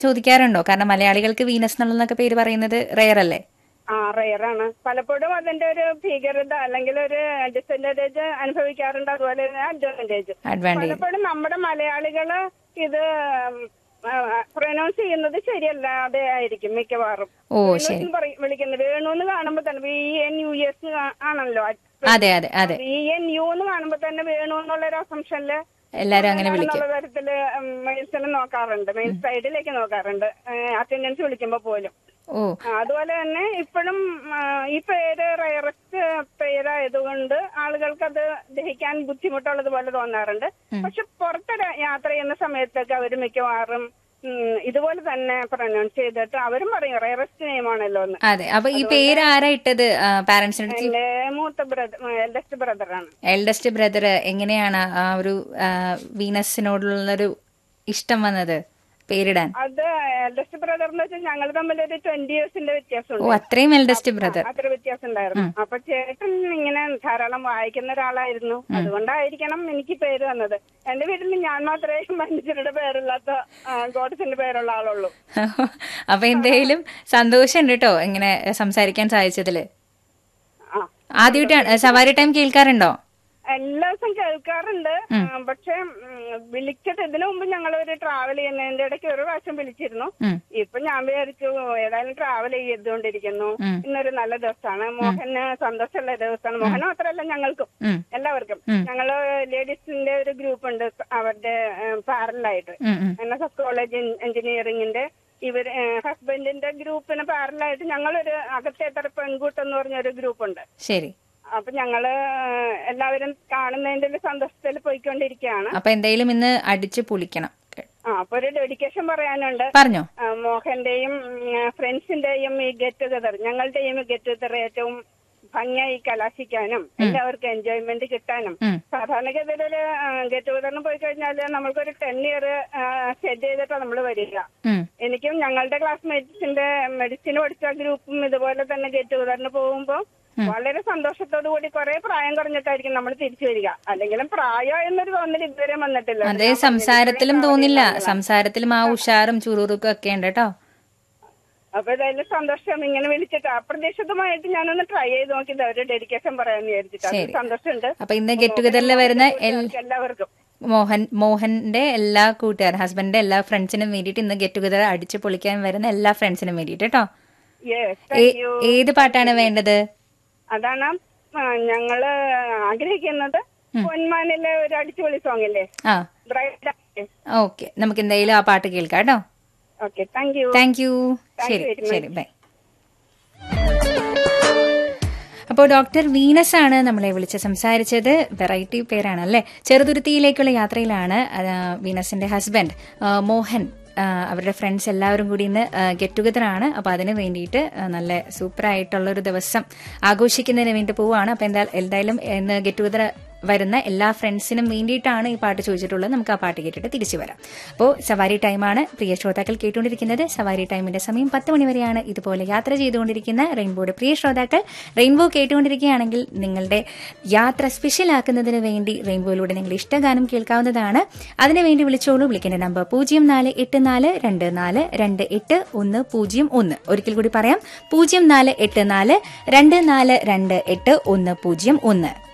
ചോദിക്കാറുണ്ടോ കാരണം മലയാളികൾക്ക് വീനസ് എന്നുള്ളതൊക്കെ പേര് പറയുന്നത് റെയർ അല്ലേ ആ റെയറാണ് പലപ്പോഴും അതിന്റെ ഒരു ഭീകരത അല്ലെങ്കിൽ ഒരു ഡിസഡ്വാൻറ്റേജ് അനുഭവിക്കാറുണ്ട് അതുപോലെ തന്നെ അഡ്വാൻറ്റേജ് അഡ്വാൻറ്റേജ് പലപ്പോഴും നമ്മുടെ മലയാളികള് ഇത് പ്രൊനൗൺസ് ചെയ്യുന്നത് ശരിയല്ലാതെ ആയിരിക്കും മിക്കവാറും ഓ വേണു ശരി എന്ന് പറയും- വിളിക്കുന്നത് വേണു എന്ന് കാണുമ്പോ തന്നെ വി എൻ യു എസ് ആണല്ലോ അതെ അതെ അതെ വി എൻ യു എന്ന് കാണുമ്പോ തന്നെ വേണു എന്നുള്ള ഒരു അസംഷനില് എല്ലാരും അങ്ങനെ വിളിക്കും എന്നുള്ള തരത്തില് മെയിൽസിൽ നോക്കാറുണ്ട് മെയിൽ സൈഡിലേക്ക് നോക്കാറുണ്ട് അറ്റൻഡൻസ് വിളിക്കുമ്പോ പോലും ഓ ആ, അതുപോലെ തന്നെ ഇപ്പോഴും ഈ പേര് റയറസ്റ്റ് പേരായതുകൊണ്ട് ആളുകൾക്ക് അത് ദഹിക്കാൻ ബുദ്ധിമുട്ടുള്ളത് പോലെ തോന്നാറുണ്ട് പക്ഷെ പുറത്ത് ര- യാത്ര ചെയ്യുന്ന സമയത്തൊക്കെ അവർ മിക്കവാറും ഉം, ഇതുപോലെ തന്നെ പ്രൊനൗൺസ് ചെയ്തിട്ട് അവരും പറയും റയറസ്റ്റ് നെയിമാണല്ലോ എന്ന് അതെ അപ്പൊ ഈ പേര് ആരാ ഇട്ടത് പാരന്റ്സിന്റെ അടുത്ത് എന്റെ മൂത്ത ബ്രദർ എൽഡസ്റ്റ് ബ്രദറാണ് എൽഡസ്റ്റ് ബ്രദർ എങ്ങനെയാണ് ആ ഒരു ആ, വീനസിനോടുള്ളൊരു ഇഷ്ടം വന്നത് പേരിടാൻ അത് എൽഡസ്റ്റ് ബ്രദർ എന്ന് വെച്ചാൽ ഞങ്ങൾ തമ്മിൽ ഒരു ട്വന്റി ഇയേഴ്സിന്റെ ഓ വ്യത്യാസമുണ്ട് അത്രയും എൽഡസ്റ്റ് ബ്രദർ അത്ര വ്യത്യാസം ഉണ്ടായിരുന്നു അപ്പൊ ചേട്ടൻ ഇങ്ങനെ ധാരാളം വായിക്കുന്ന ഒരാളായിരുന്നു അതുകൊണ്ടായിരിക്കണം എനിക്ക് പേര് വന്നത് എന്റെ വീട്ടിൽ ഞാൻ മാത്രമേ മനുഷ്യരുടെ പേരില്ലാത്ത ഗോഡസിന്റെ പേരുള്ള ആളുള്ളൂ അപ്പൊ എന്തായാലും സന്തോഷമുണ്ട് കേട്ടോ ഇങ്ങനെ സംസാരിക്കാൻ സാധിച്ചതില് ആ ആദ്യമായിട്ടാണ് സവാരി ടൈം കേൾക്കാറുണ്ടോ എല്ലാ ദിവസം കേൾക്കാറുണ്ട് ആ, പക്ഷെ ഉം, വിളിച്ചിട്ട് ഇതിനു മുമ്പ് ഞങ്ങൾ ഒരു ട്രാവൽ ചെയ്യുന്നതിന്റെ ഇടയ്ക്ക് ഒരു പ്രാവശ്യം വിളിച്ചിരുന്നു ഉം. ഇപ്പൊ ഞാൻ വിചാരിച്ചു ഏതായാലും ട്രാവൽ ചെയ്തുകൊണ്ടിരിക്കുന്നു ഉം. ഇന്നൊരു നല്ല ദിവസമാണ് മോഹന് സന്തോഷമുള്ള ദിവസമാണ് മോഹൻ മാത്രമല്ല ഞങ്ങൾക്കും ഉം. എല്ലാവർക്കും ഉം. ഞങ്ങള് ലേഡീസിന്റെ ഒരു ഗ്രൂപ്പ് ഉണ്ട് അവരുടെ പാരലായിട്ട് ഉം, ഉം. എൻ എസ് എസ് കോളേജ് എഞ്ചിനീയറിംഗിന്റെ ഇവർ ഹസ്ബൻഡിന്റെ ഗ്രൂപ്പിന് പാരലായിട്ട് ഞങ്ങളൊരു അകത്തേത്തറ പെൺകൂട്ടെന്ന് പറഞ്ഞ ഒരു ഗ്രൂപ്പ് ഉണ്ട് ശരി അപ്പൊ ഞങ്ങള് എല്ലാവരും കാണുന്നതിന്റെ ഒരു സന്തോഷത്തിൽ പോയിക്കൊണ്ടിരിക്കുകയാണ് അപ്പൊ എന്തായാലും ഇന്ന് അടിച്ചു പൊളിക്കണം ആ അപ്പൊ ഒരു ഡെഡിക്കേഷൻ പറയാനുണ്ട് പറഞ്ഞോ ആ, മോഹന്റെയും ഫ്രണ്ട്സിന്റെയും ഈ ഗെറ്റ് ടുഗദർ ഞങ്ങളുടെയും ഗെറ്റ് ടുഗദർ ഏറ്റവും ഭംഗിയായി കലാശിക്കാനും എല്ലാവർക്കും എൻജോയ്മെന്റ് കിട്ടാനും ഉം. സാധാരണഗതിയിൽ ഒരു ഗെറ്റ് ടുഗദറിന് പോയി കഴിഞ്ഞാൽ നമ്മൾക്കൊരു ടെൻ ഇയർ സെറ്റ് ചെയ്തിട്ടാണ് നമ്മൾ വരിക ഉം. എനിക്കും ഞങ്ങളുടെ ക്ലാസ്മേറ്റ്സിന്റെ മെഡിസിൻ പഠിച്ച ഗ്രൂപ്പും ഇതുപോലെ തന്നെ ഗെറ്റ് ടുഗദറിന് പോകുമ്പോൾ വളരെ സന്തോഷത്തോടു കൂടി കുറെ പ്രായം കുറഞ്ഞിട്ടായിരിക്കും നമ്മൾ തിരിച്ചു വരിക അല്ലെങ്കിലും പ്രായം എന്നൊരു തോന്നൽ ഇതുവരെ വന്നിട്ടില്ല അതെ സംസാരത്തിലും തോന്നില്ല സംസാരത്തിലും ആ ഉഷാറും ചുറുറുക്കും ഒക്കെ ഉണ്ട് കേട്ടോ അപ്പൊ ഏതായാലും സന്തോഷം ഇങ്ങനെ വിളിച്ചിട്ട് അപ്രതീക്ഷിതമായിട്ട് ഞാനൊന്ന് ട്രൈ ചെയ്ത് നോക്കിയത് അവര് ഡെഡിക്കേഷൻ പറയാന്ന് വിചാരിച്ചിട്ട് അത് ശരി. സന്തോഷമുണ്ട് അപ്പൊ ഇന്ന് ഗെറ്റ് ടുഗദറിൽ വരുന്ന എൽ- എല്ലാവർക്കും മോഹൻ മോഹന്റെ എല്ലാ കൂട്ടുകാരും ഹസ്ബൻഡിന്റെ എല്ലാ ഫ്രണ്ട്സിനും വേണ്ടിയിട്ട് ഇന്ന് ഗെറ്റ് ടുഗദർ അടിച്ചു പൊളിക്കാൻ വരുന്ന എല്ലാ ഫ്രണ്ട്സിനും വേണ്ടിയിട്ട് കേട്ടോ യെസ് ഏ- താങ്ക് യു ഏത് പാട്ടാണ് വേണ്ടത് അതാണ് ആ, ഞങ്ങള് ആഗ്രഹിക്കുന്നത് പൊന്മാനിലെ ഒരു അടിച്ചുപൊളി സോങ് ഇല്ലേ ആ ബ്രൈഡ് ഓക്കെ നമുക്ക് എന്തായാലും ആ പാട്ട് കേൾക്കാം കേട്ടോ okay thank you thank you Thank ശരി you very much. ശരി ബൈ അപ്പോൾ ഡോക്ടർ വീനസ് ആണ് നമ്മളെ വിളിച്ച് സംസാരിച്ചത് വെറൈറ്റി പേരാണ് അല്ലേ ചെറുതുരുത്തിയിലേക്കുള്ള യാത്രയിലാണ് ആ, വീനസിന്റെ ഹസ്ബൻഡ് ആ, മോഹൻ ആ, അവരുടെ ഫ്രണ്ട്സ് എല്ലാവരും കൂടി ഇന്ന് ഗെറ്റ് ടുഗദർ ആണ് അപ്പോൾ അതിന് വേണ്ടിയിട്ട് ആ, നല്ല സൂപ്പർ ആയിട്ടുള്ള ഒരു ദിവസം ആഘോഷിക്കുന്നതിന് വേണ്ടി പോവുകയാണ് അപ്പോൾ എന്താ എന്തായാലും ഇന്ന് ഗെറ്റ് ടുഗദർ വരുന്ന എല്ലാ ഫ്രണ്ട്സിനും വേണ്ടിയിട്ടാണ് ഈ പാട്ട് ചോദിച്ചിട്ടുള്ളത് നമുക്ക് ആ പാട്ട് കേട്ടിട്ട് തിരിച്ചു വരാം അപ്പോൾ സവാരി ടൈമാണ് പ്രിയ ശ്രോതാക്കൾ കേട്ടുകൊണ്ടിരിക്കുന്നത് സവാരി ടൈമിന്റെ സമയം പത്ത് മണി വരെയാണ് ഇതുപോലെ യാത്ര ചെയ്തുകൊണ്ടിരിക്കുന്ന റെയിൻബോയുടെ പ്രിയ ശ്രോതാക്കൾ റെയിൻബോ കേട്ടുകൊണ്ടിരിക്കുകയാണെങ്കിൽ നിങ്ങളുടെ യാത്ര സ്പെഷ്യൽ ആക്കുന്നതിന് വേണ്ടി റെയിൻബോയിലൂടെ നിങ്ങൾ ഇഷ്ടഗാനം കേൾക്കാവുന്നതാണ് അതിനുവേണ്ടി വിളിച്ചോളൂ വിളിക്കേണ്ട നമ്പർ പൂജ്യം നാല് എട്ട് നാല് രണ്ട് നാല് രണ്ട് എട്ട് ഒന്ന് പൂജ്യം ഒന്ന് ഒരിക്കൽ കൂടി പറയാം പൂജ്യം നാല് എട്ട് നാല് രണ്ട് നാല് രണ്ട് എട്ട് ഒന്ന് പൂജ്യം ഒന്ന്